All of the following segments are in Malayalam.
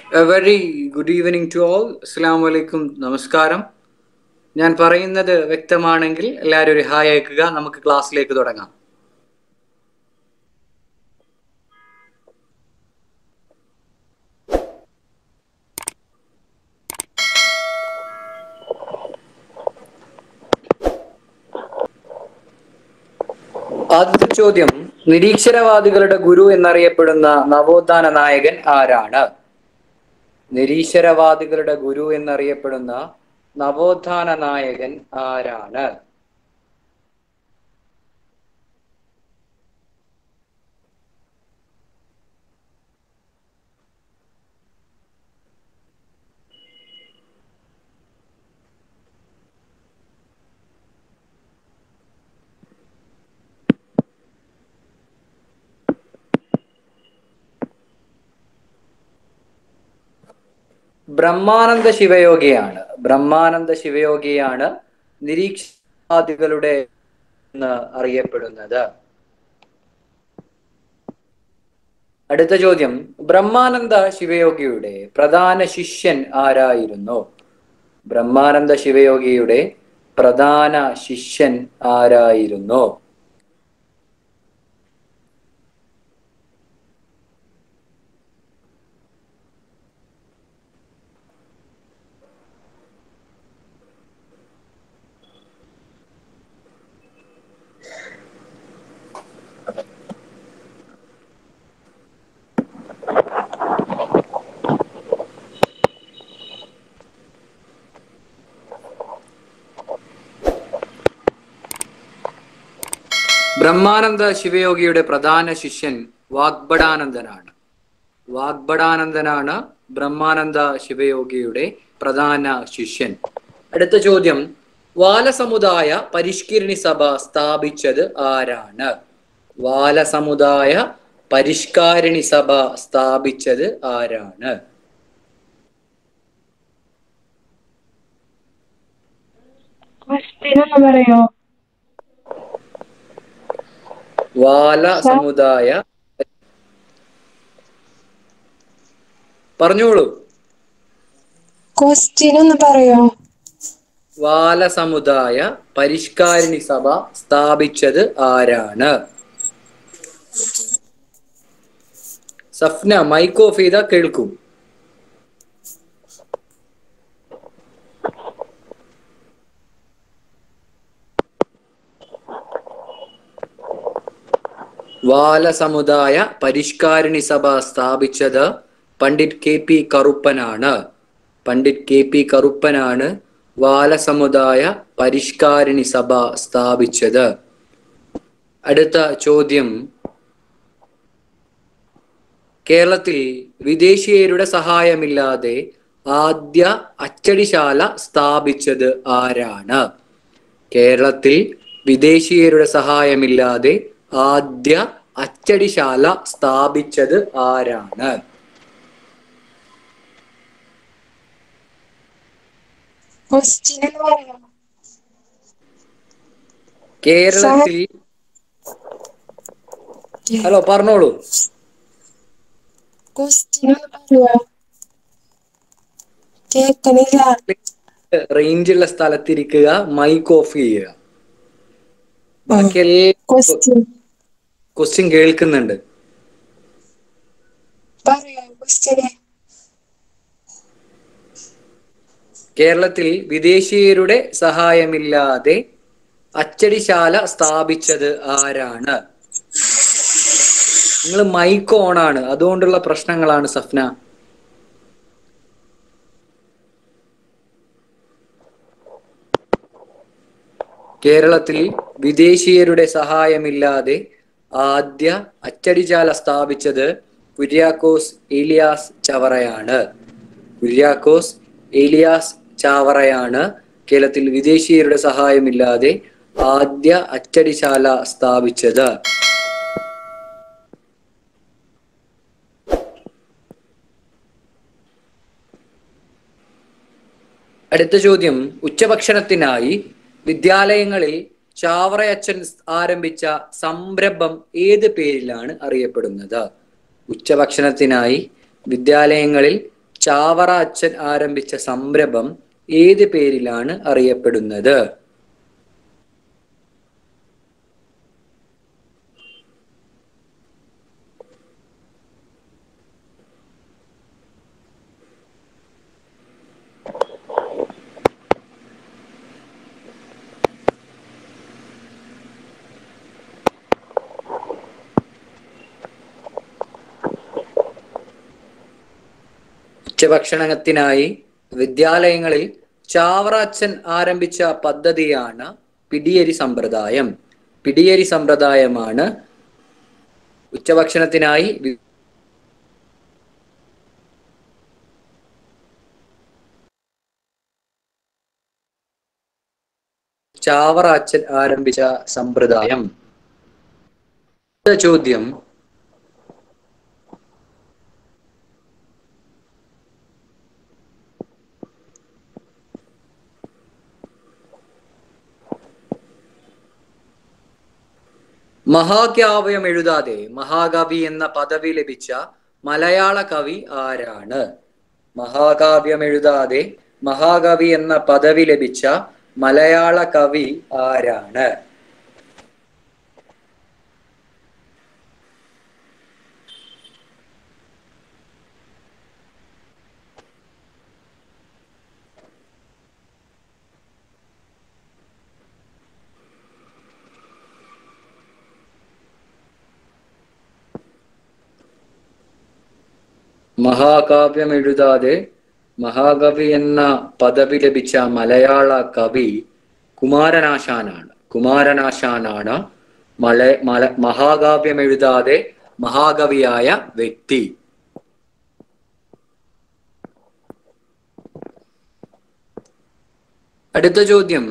A very good evening to all അസ്സാം വലൈക്കും നമസ്കാരം ഞാൻ പറയുന്നത് വ്യക്തമാണെങ്കിൽ എല്ലാവരും ഒരു ഹായ് അയക്കുക നമുക്ക് ക്ലാസ്സിലേക്ക് തുടങ്ങാം ആദ്യത്തെ ചോദ്യം നിരീശ്വരവാദികളുടെ ഗുരു എന്നറിയപ്പെടുന്ന നവോത്ഥാന നായകൻ ആരാണ് നിരീശ്വരവാദികളുടെ ഗുരു എന്നറിയപ്പെടുന്ന നവോത്ഥാന നായകൻ ആരാണ് ബ്രഹ്മാനന്ദ ശിവയോഗിയാണ് ബ്രഹ്മാനന്ദ ശിവയോഗിയാണ് നിരീക്ഷവാദികളുടെ എന്ന് അറിയപ്പെടുന്നത് അടുത്ത ചോദ്യം ബ്രഹ്മാനന്ദ ശിവയോഗിയുടെ പ്രധാന ശിഷ്യൻ ആരായിരുന്നു ബ്രഹ്മാനന്ദ ശിവയോഗിയുടെ പ്രധാന ശിഷ്യൻ ആരായിരുന്നു ബ്രഹ്മാനന്ദ ശിവയോഗിയുടെ പ്രധാന ശിഷ്യൻ വാഗ്ബടാനന്ദനാണ് വാഗ്ബടാനന്ദനാണ് ബ്രഹ്മാനന്ദ ശിവയോഗിയുടെ പ്രധാന ശിഷ്യൻ അടുത്ത ചോദ്യം വാലസമുദായ പരിഷ്കരണി സഭ സ്ഥാപിച്ചത് ആരാണ് വാലസമുദായ പരിഷ്കാരിണി സഭ സ്ഥാപിച്ചത് ആരാണ് ക്വസ്റ്റ്യൻ ഒന്ന് പറയോ വാല സമുദായ പറഞ്ഞോളൂ ക്വസ്റ്റ്യൻ ഒന്ന് പറയോ വാല സമുദായ പരിഷ്കാരിണി സഭ സ്ഥാപിച്ചത് ആരാണ് സഫ്ന മൈക്ക് ഓഫ് ചെയ്താ കേൾക്കും വാല സമുദായ പരിഷ്കാരിണി സഭ സ്ഥാപിച്ചത് പണ്ഡിറ്റ് കെ പി കറുപ്പനാണ് പണ്ഡിറ്റ് കെ പി കറുപ്പനാണ് വാല സമുദായ പരിഷ്കാരിണി സഭ സ്ഥാപിച്ചത് അടുത്ത ചോദ്യം കേരളത്തിൽ വിദേശീയരുടെ സഹായമില്ലാതെ ആദ്യ അച്ചടിശാല സ്ഥാപിച്ചത് ആരാണ് കേരളത്തിൽ വിദേശീയരുടെ സഹായമില്ലാതെ ആദ്യ അച്ചടിശാല സ്ഥാപിച്ചത് ആരാണ് ക്വസ്റ്റ്യൻ ഒന്ന് പറയോ കേരളത്തിൽ ഹലോ പറഞ്ഞോളൂ ക്വസ്റ്റ്യൻ ഒന്ന് പറയോ കേക്കണില്ല റേഞ്ചുള്ള സ്ഥലത്തിരിക്കുക മൈക്ക് ഓഫ് ചെയ്യുക ബാക്കി എല്ലാ ക്വസ്റ്റ്യൻ ക്വസ്റ്റ്യൻ കേൾക്കുന്നുണ്ട് പറയോ ക്വസ്റ്റ്യന് കേരളത്തിൽ വിദേശീയരുടെ സഹായമില്ലാതെ അച്ചടിശാല സ്ഥാപിച്ചത് ആരാണ് നിങ്ങൾ മൈക്ക് ഓണാണ് അതുകൊണ്ടുള്ള പ്രശ്നങ്ങളാണ് സഫ്ന കേരളത്തിൽ വിദേശീയരുടെ സഹായമില്ലാതെ ആദ്യ അച്ചടിശാല സ്ഥാപിച്ചത് കുര്യാക്കോസ് ഏലിയാസ് ചവറയാണ് കുര്യാക്കോസ് ഏലിയാസ് ചാവറയാണ് കേരളത്തിൽ വിദേശീയരുടെ സഹായമില്ലാതെ ആദ്യ അച്ചടിശാല സ്ഥാപിച്ചത് അടുത്ത ചോദ്യം ഉച്ചഭക്ഷണത്തിനായി വിദ്യാലയങ്ങളിൽ ചാവറയച്ചൻ ആരംഭിച്ച സംരംഭം ഏത് പേരിലാണ് അറിയപ്പെടുന്നത് ഉച്ചഭക്ഷണത്തിനായി വിദ്യാലയങ്ങളിൽ ചാവറ അച്ഛൻ ആരംഭിച്ച സംരംഭം ഏത് പേരിലാണ് അറിയപ്പെടുന്നത് ഉച്ചഭക്ഷണത്തിനായി വിദ്യാലയങ്ങളിൽ ചാവറ അച്ഛൻ ആരംഭിച്ച പദ്ധതിയാണ് പിടിയരി സമ്പ്രദായം പിടിയരി സമ്പ്രദായമാണ് ഉച്ചഭക്ഷണത്തിനായി വി- ചാവറ അച്ഛൻ ആരംഭിച്ച സമ്പ്രദായം അടുത്ത ചോദ്യം മഹാകാവ്യം എഴുതാതെ മഹാകവി എന്ന പദവി ലഭിച്ച മലയാള കവി ആരാണ് മഹാകാവ്യം എഴുതാതെ മഹാകവി എന്ന പദവി ലഭിച്ച മലയാള കവി ആരാണ് മഹാകാവ്യം എഴുതാതെ മഹാകവി എന്ന പദവി ലഭിച്ച മലയാള കവി കുമാരനാശാനാണ് കുമാരനാശാനാണ് മല മല മഹാകാവ്യം എഴുതാതെ മഹാകവിയായ വ്യക്തി അടുത്ത ചോദ്യം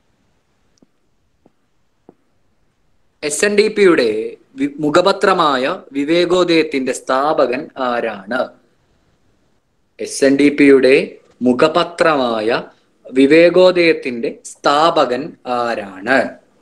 എസ് എൻ ഡി പിയുടെ മുഖപത്രമായ വിവേകോദയത്തിന്റെ സ്ഥാപകൻ ആരാണ് എസ് എൻ ഡി പിയുടെ മുഖപത്രമായ വിവേകോദയത്തിന്റെ സ്ഥാപകൻ ആരാണ്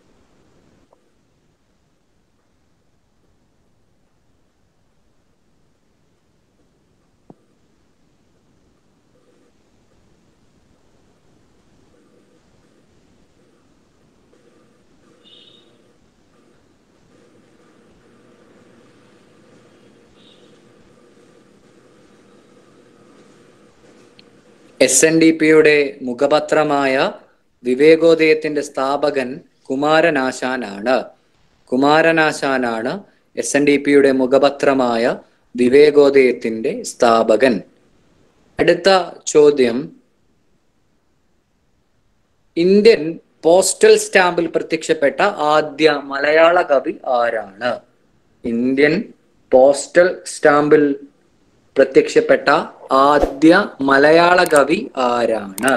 എസ് എൻ ഡി പിയുടെ മുഖപത്രമായ വിവേകോദയത്തിന്റെ സ്ഥാപകൻ കുമാരനാശാനാണ് കുമാരനാശാനാണ് എസ് എൻ ഡി പിയുടെ മുഖപത്രമായ വിവേകോദയത്തിന്റെ സ്ഥാപകൻ അടുത്ത ചോദ്യം ഇന്ത്യൻ പോസ്റ്റൽ സ്റ്റാമ്പിൽ പ്രത്യക്ഷപ്പെട്ട ആദ്യ മലയാള കവി ആരാണ് ഇന്ത്യൻ പോസ്റ്റൽ സ്റ്റാമ്പിൽ പ്രത്യക്ഷപ്പെട്ട ആദ്യ മലയാള കവി ആരാണ്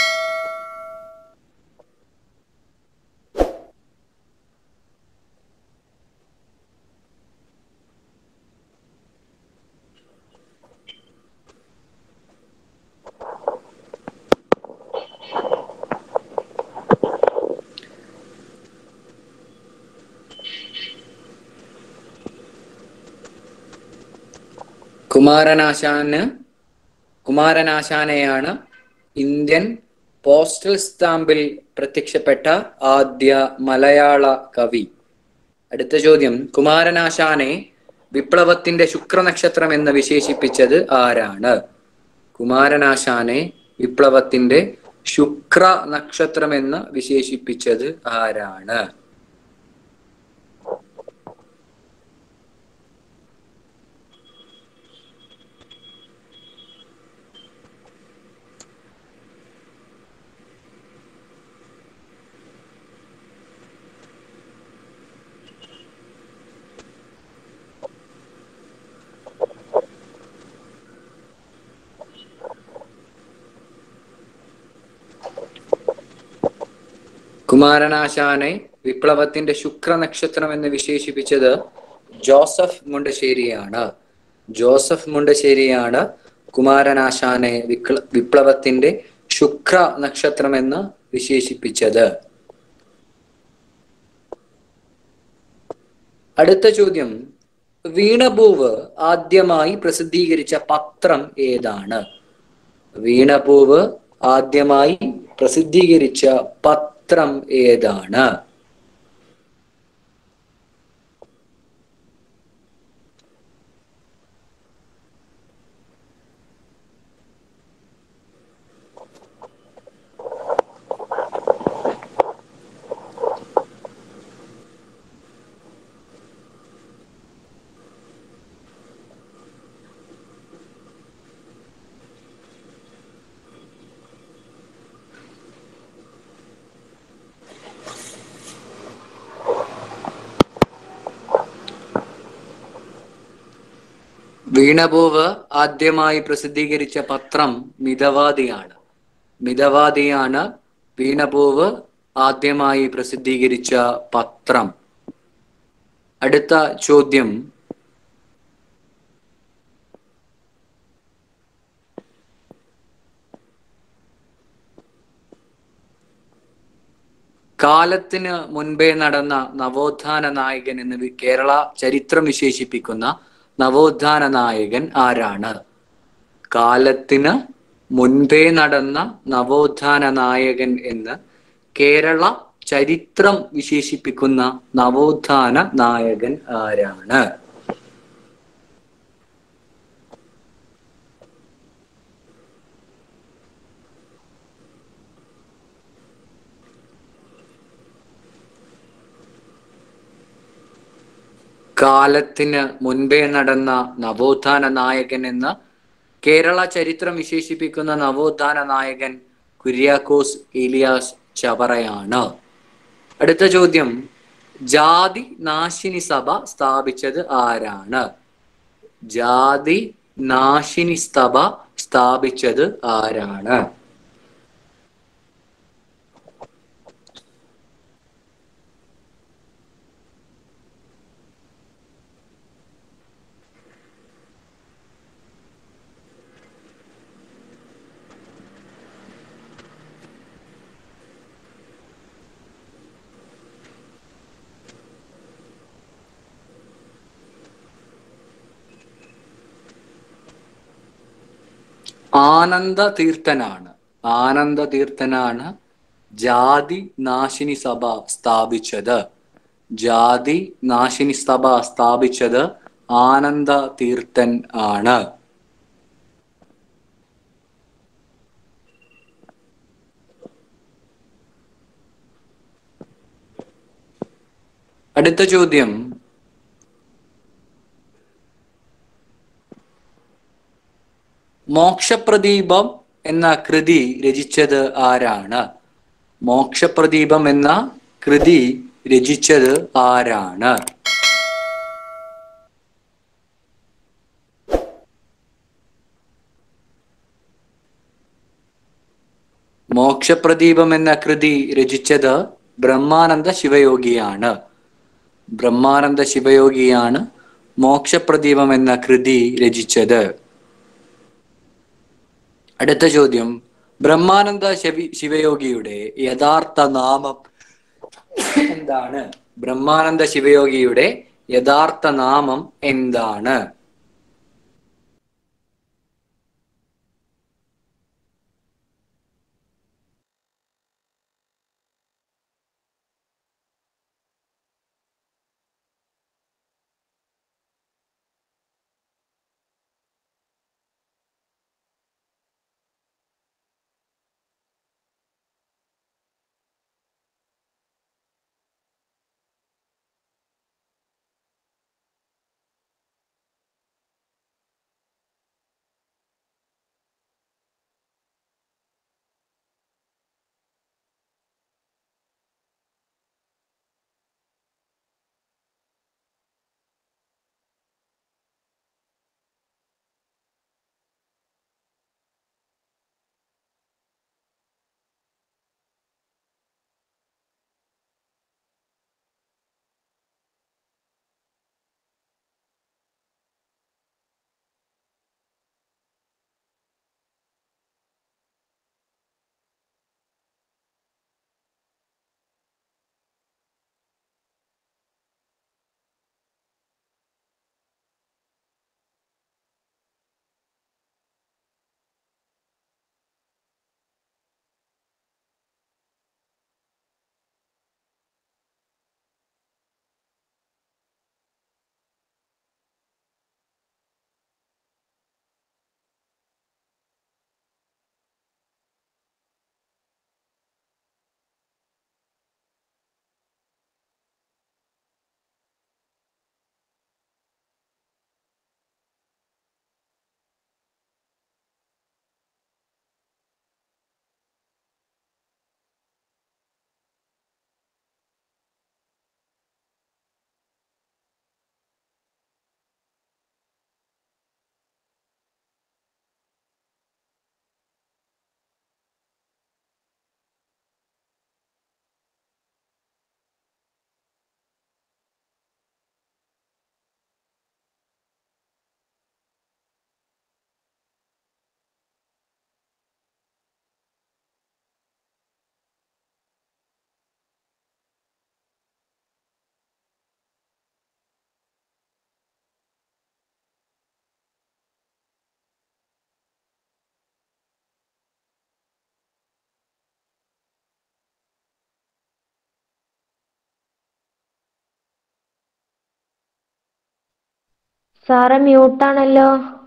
കുമാരനാശാന് കുമാരനാശാനെയാണ് ഇന്ത്യൻ പോസ്റ്റൽ സ്റ്റാമ്പിൽ പ്രത്യക്ഷപ്പെട്ട ആദ്യ മലയാള കവി അടുത്ത ചോദ്യം കുമാരനാശാനെ വിപ്ലവത്തിന്റെ ശുക്രനക്ഷത്രം എന്ന് വിശേഷിപ്പിച്ചത് ആരാണ് കുമാരനാശാനെ വിപ്ലവത്തിന്റെ ശുക്ര നക്ഷത്രം എന്ന് വിശേഷിപ്പിച്ചത് ആരാണ് കുമാരനാശാനെ വിപ്ലവത്തിന്റെ ശുക്ര നക്ഷത്രം എന്ന് വിശേഷിപ്പിച്ചത് ജോസഫ് മുണ്ടശ്ശേരിയാണ് ജോസഫ് മുണ്ടശ്ശേരിയാണ് കുമാരനാശാനെ വിക്ല വിപ്ലവത്തിന്റെ ശുക്ര നക്ഷത്രം എന്ന് വിശേഷിപ്പിച്ചത് അടുത്ത ചോദ്യം വീണഭൂവ് ആദ്യമായി പ്രസിദ്ധീകരിച്ച പത്രം ഏതാണ് വീണപൂവ് ആദ്യമായി പ്രസിദ്ധീകരിച്ച പത്രം ഏതാണ് വീണപൂവ് ആദ്യമായി പ്രസിദ്ധീകരിച്ച പത്രം മിതവാദിയാണ് മിതവാദിയാണ് വീണപൂവ് ആദ്യമായി പ്രസിദ്ധീകരിച്ച പത്രം അടുത്ത ചോദ്യം കാലത്തിന് മുൻപേ നടന്ന നവോത്ഥാന നായകൻ എന്ന് വി- കേരള ചരിത്രം വിശേഷിപ്പിക്കുന്ന നവോത്ഥാന നായകൻ ആരാണ് കാലത്തിന് മുൻപേ നടന്ന നവോത്ഥാന നായകൻ എന്ന് കേരള ചരിത്രം വിശേഷിപ്പിക്കുന്ന നവോത്ഥാന നായകൻ ആരാണ് കാലത്തിന് മുൻപേ നടന്ന നവോത്ഥാന നായകൻ എന്ന് കേരള ചരിത്രം വിശേഷിപ്പിക്കുന്ന നവോത്ഥാന നായകൻ കുര്യാക്കോസ് ഇലിയാസ് ചവറയാണ് അടുത്ത ചോദ്യം ജാതി നാശിനി സഭ സ്ഥാപിച്ചത് ആരാണ് ജാതി നാശിനി സഭ സ്ഥാപിച്ചത് ആരാണ് ആനന്ദ തീർത്ഥനാണ് ആനന്ദ തീർത്ഥനാണ് ജാതി നാശിനി സഭ സ്ഥാപിച്ചത് ജാതി നാശിനി സഭ സ്ഥാപിച്ചത് ആനന്ദ തീർത്ഥൻ ആണ് അടുത്ത ചോദ്യം മോക്ഷപ്രദീപം എന്ന കൃതി രചിച്ചത് ആരാണ് മോക്ഷപ്രദീപം എന്ന കൃതി രചിച്ചത് ആരാണ് മോക്ഷപ്രദീപം എന്ന കൃതി രചിച്ചത് ബ്രഹ്മാനന്ദ ശിവയോഗിയാണ് ബ്രഹ്മാനന്ദ ശിവയോഗിയാണ് മോക്ഷപ്രദീപം എന്ന കൃതി രചിച്ചത് അടുത്ത ചോദ്യം ബ്രഹ്മാനന്ദ ശവി ശിവയോഗിയുടെ യഥാർത്ഥ നാമം എന്താണ് ബ്രഹ്മാനന്ദ ശിവയോഗിയുടെ യഥാർത്ഥ നാമം എന്താണ് സാറെ മ്യൂട്ടാണല്ലോ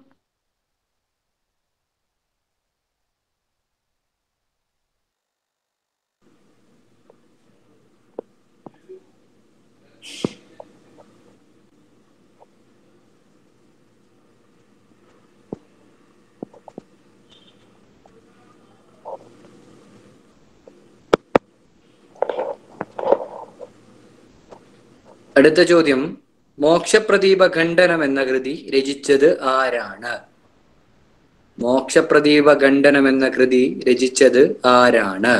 അടുത്ത ചോദ്യം മോക്ഷപ്രദീപ ഖണ്ഡനം എന്ന കൃതി രചിച്ചത് ആരാണ് മോക്ഷപ്രദീപ ഖണ്ഡനം എന്ന കൃതി രചിച്ചത് ആരാണ്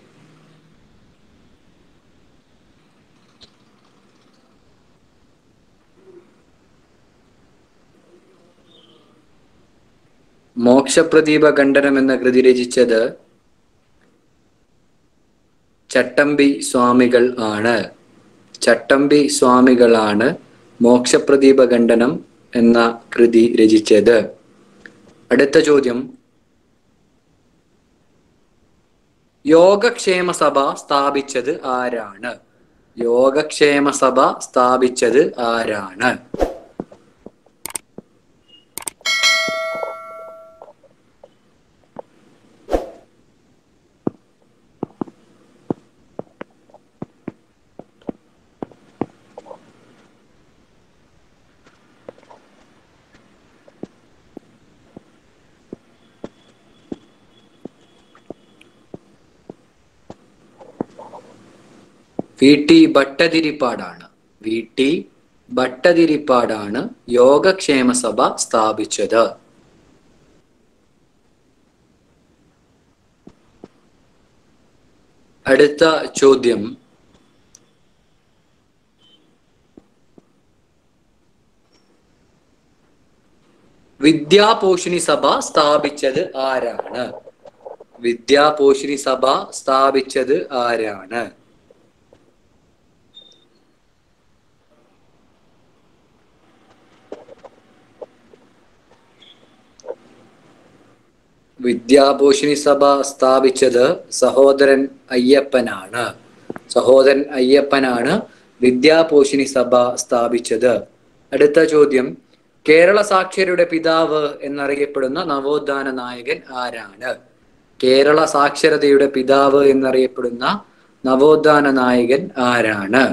മോക്ഷപ്രദീപ ഖണ്ഡനം എന്ന കൃതി രചിച്ചത് ചട്ടമ്പി സ്വാമികൾ ആണ് ചട്ടമ്പി സ്വാമികളാണ് മോക്ഷപ്രദീപ ഖണ്ഡനം എന്ന കൃതി രചിച്ചത് അടുത്ത ചോദ്യം യോഗക്ഷേമ സഭ സ്ഥാപിച്ചത് ആരാണ് യോഗക്ഷേമ സഭ സ്ഥാപിച്ചത് ആരാണ് വി ടി ഭട്ടതിരിപ്പാടാണ് വി ടി ഭട്ടതിരിപ്പാടാണ് യോഗക്ഷേമ സഭ സ്ഥാപിച്ചത് അടുത്ത ചോദ്യം വിദ്യാപോഷിണി സഭ സ്ഥാപിച്ചത് ആരാണ് വിദ്യാപോഷിണി സഭ സ്ഥാപിച്ചത് ആരാണ് വിദ്യാഭൂഷണി സഭ സ്ഥാപിച്ചത് സഹോദരൻ അയ്യപ്പനാണ് സഹോദരൻ അയ്യപ്പനാണ് വിദ്യാപോഷിണി സഭ സ്ഥാപിച്ചത് അടുത്ത ചോദ്യം കേരള സാക്ഷരരുടെ പിതാവ് എന്നറിയപ്പെടുന്ന നവോത്ഥാന നായകൻ ആരാണ് കേരള സാക്ഷരതയുടെ പിതാവ് എന്നറിയപ്പെടുന്ന നവോത്ഥാന നായകൻ ആരാണ്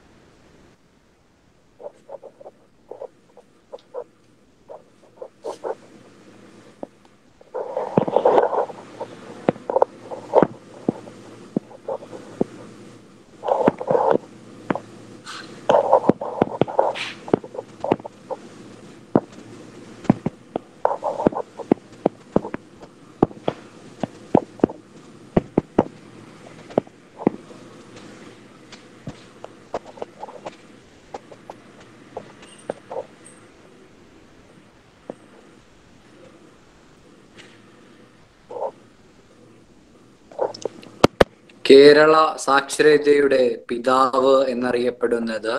കേരള സാക്ഷരതയുടെ പിതാവ് എന്നറിയപ്പെടുന്നത്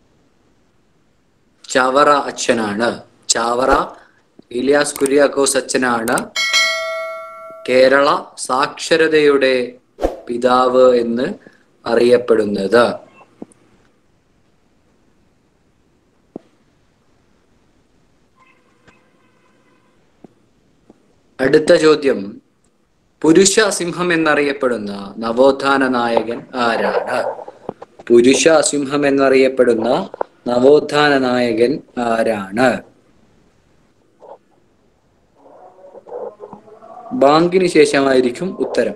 ചവറ അച്ഛനാണ് ചാവറ ഇലിയാസ് കുര്യാക്കോസ് അച്ഛനാണ് കേരള സാക്ഷരതയുടെ പിതാവ് എന്ന് അറിയപ്പെടുന്നത് അടുത്ത ചോദ്യം പുരുഷ സിംഹം എന്നറിയപ്പെടുന്ന നവോത്ഥാന നായകൻ ആരാണ് പുരുഷ സിംഹം എന്നറിയപ്പെടുന്ന നവോത്ഥാന നായകൻ ആരാണ് ബാങ്കിന് ശേഷമായിരിക്കും ഉത്തരം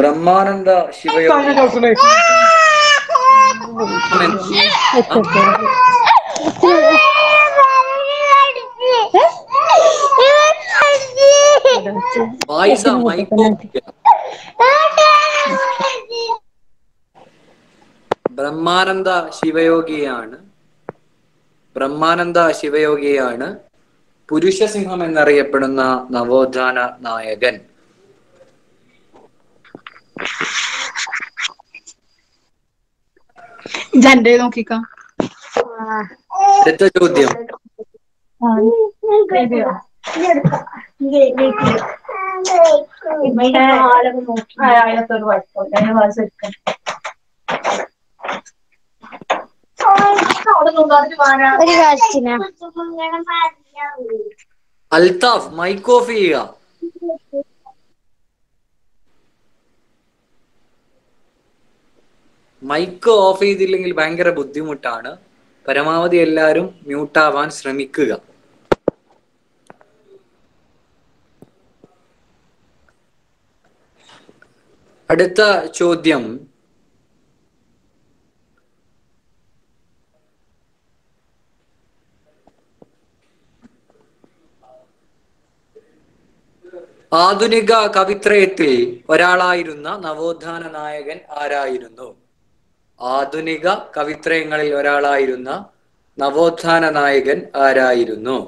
ബ്രഹ്മാനന്ദ ശിവയോഗി പായസ മൈക്കോപിയ ബ്രഹ്മാനന്ദ ശിവയോഗിയാണ് ബ്രഹ്മാനന്ദ ശിവയോഗിയാണ് പുരുഷസിംഹം എന്നറിയപ്പെടുന്ന നവോത്ഥാന നായകൻ ജന്റെ നോക്കിക്കോ അടുത്ത ചോദ്യം ഒരു കാശിന അൽത്താഫ് മൈക്ക് ഓഫ് ചെയ്യുക മൈക്ക് ഓഫ് ചെയ്തില്ലെങ്കിൽ ഭയങ്കര ബുദ്ധിമുട്ടാണ് പരമാവധി എല്ലാവരും മ്യൂട്ടാവാൻ ശ്രമിക്കുക അടുത്ത ചോദ്യം ആധുനിക കവിത്രയത്തിൽ ഒരാളായിരുന്ന നവോത്ഥാന നായകൻ ആരായിരുന്നു ആധുനിക കവിത്രയങ്ങളിൽ ഒരാളായിരുന്ന നവോത്ഥാന നായകൻ ആരായിരുന്നു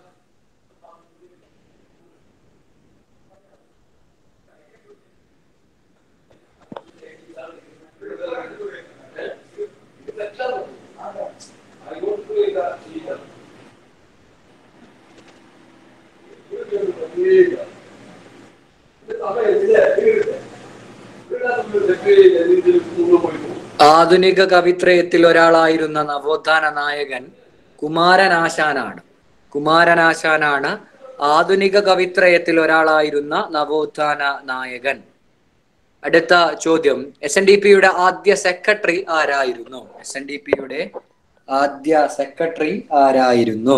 ആധുനിക കവിത്രയത്തിൽ ഒരാളായിരുന്ന നവോത്ഥാന നായകൻ കുമാരനാശാനാണ് കുമാരനാശാനാണ് ആധുനിക കവിത്രയത്തിൽ ഒരാളായിരുന്ന നവോത്ഥാന നായകൻ അടുത്ത ചോദ്യം എസ് എൻ ഡി പിയുടെ ആദ്യ സെക്രട്ടറി ആരായിരുന്നു എസ് എൻ ഡി പിയുടെ ആദ്യ സെക്രട്ടറി ആരായിരുന്നു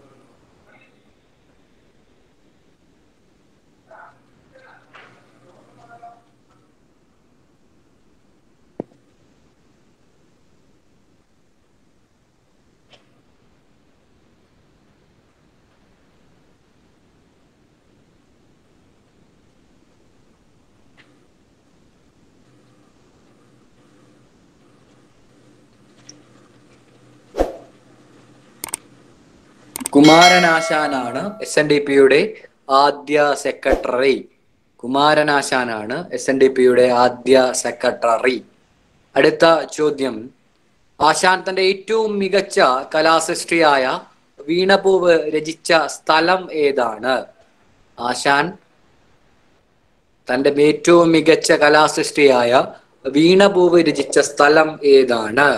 കുമാരനാശാനാണ് എസ് എൻ ഡി പിയുടെ ആദ്യ സെക്രട്ടറി കുമാരനാശാനാണ് എസ് എൻ ഡി പിയുടെ ആദ്യ സെക്രട്ടറി അടുത്ത ചോദ്യം ആശാൻ തന്റെ ഏറ്റവും മികച്ച കലാസൃഷ്ടിയായ വീണപൂവ് രചിച്ച സ്ഥലം ഏതാണ് ആശാൻ തന്റെ ഏറ്റവും മികച്ച കലാസൃഷ്ടിയായ വീണപൂവ് രചിച്ച സ്ഥലം ഏതാണ്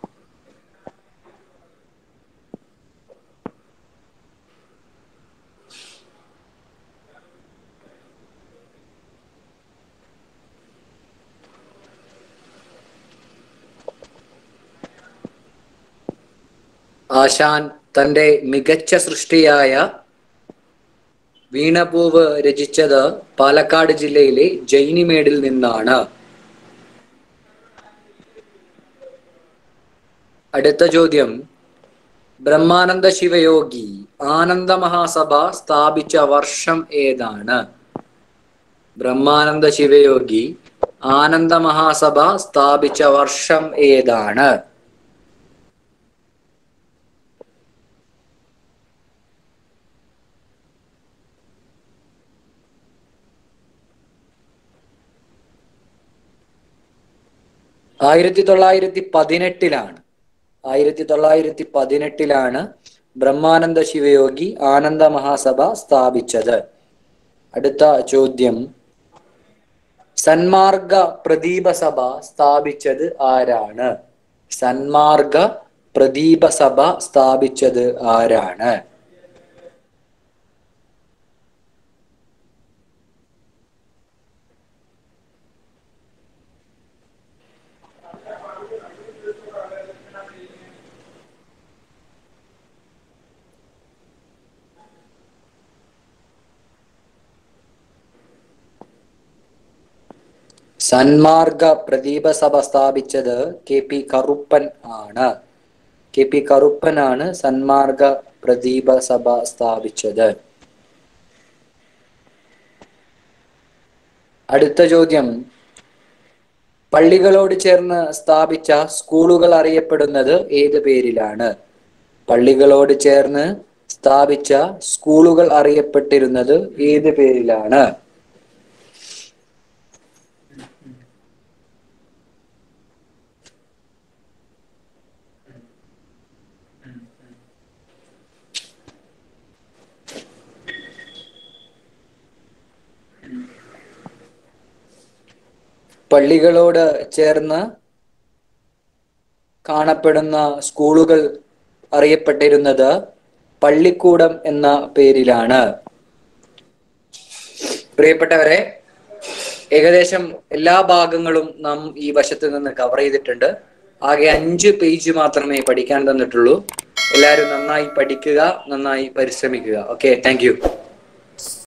ആശാൻ തന്റെ മികച്ച സൃഷ്ടിയായ വീണപൂവ് രചിച്ചത് പാലക്കാട് ജില്ലയിലെ ജൈനിമേടിൽ നിന്നാണ് അടുത്ത ചോദ്യം ബ്രഹ്മാനന്ദ ശിവയോഗി ആനന്ദ മഹാസഭ സ്ഥാപിച്ച വർഷം ഏതാണ് ബ്രഹ്മാനന്ദ ശിവയോഗി ആനന്ദ മഹാസഭ സ്ഥാപിച്ച വർഷം ഏതാണ് ആയിരത്തി തൊള്ളായിരത്തി പതിനെട്ടിലാണ് ആയിരത്തി തൊള്ളായിരത്തി പതിനെട്ടിലാണ് ബ്രഹ്മാനന്ദ ശിവയോഗി ആനന്ദ മഹാസഭ സ്ഥാപിച്ചത് അടുത്ത ചോദ്യം സന്മാർഗ പ്രദീപ സഭ സ്ഥാപിച്ചത് ആരാണ് സന്മാർഗ പ്രദീപ സഭ സ്ഥാപിച്ചത് ആരാണ് സന്മാർഗ പ്രദീപ സഭ സ്ഥാപിച്ചത് കെ പി കറുപ്പൻ ആണ് കെ പി കറുപ്പനാണ് സന്മാർഗ പ്രദീപ സഭ സ്ഥാപിച്ചത് അടുത്ത ചോദ്യം പള്ളികളോട് ചേർന്ന് സ്ഥാപിച്ച സ്കൂളുകൾ അറിയപ്പെടുന്നത് ഏത് പേരിലാണ് പള്ളികളോട് ചേർന്ന് സ്ഥാപിച്ച സ്കൂളുകൾ അറിയപ്പെട്ടിരുന്നത് ഏത് പേരിലാണ് പള്ളികളോട് ചേർന്ന് കാണപ്പെടുന്ന സ്കൂളുകൾ അറിയപ്പെട്ടിരുന്നത് പള്ളിക്കൂടം എന്ന പേരിലാണ് പ്രിയപ്പെട്ടവരെ ഏകദേശം എല്ലാ ഭാഗങ്ങളും നാം ഈ വശത്ത് നിന്ന് കവർ ചെയ്തിട്ടുണ്ട് ആകെ അഞ്ച് പേജ് മാത്രമേ പഠിക്കാൻ തന്നിട്ടുള്ളൂ എല്ലാവരും നന്നായി പഠിക്കുക നന്നായി പരിശ്രമിക്കുക ഓക്കെ താങ്ക്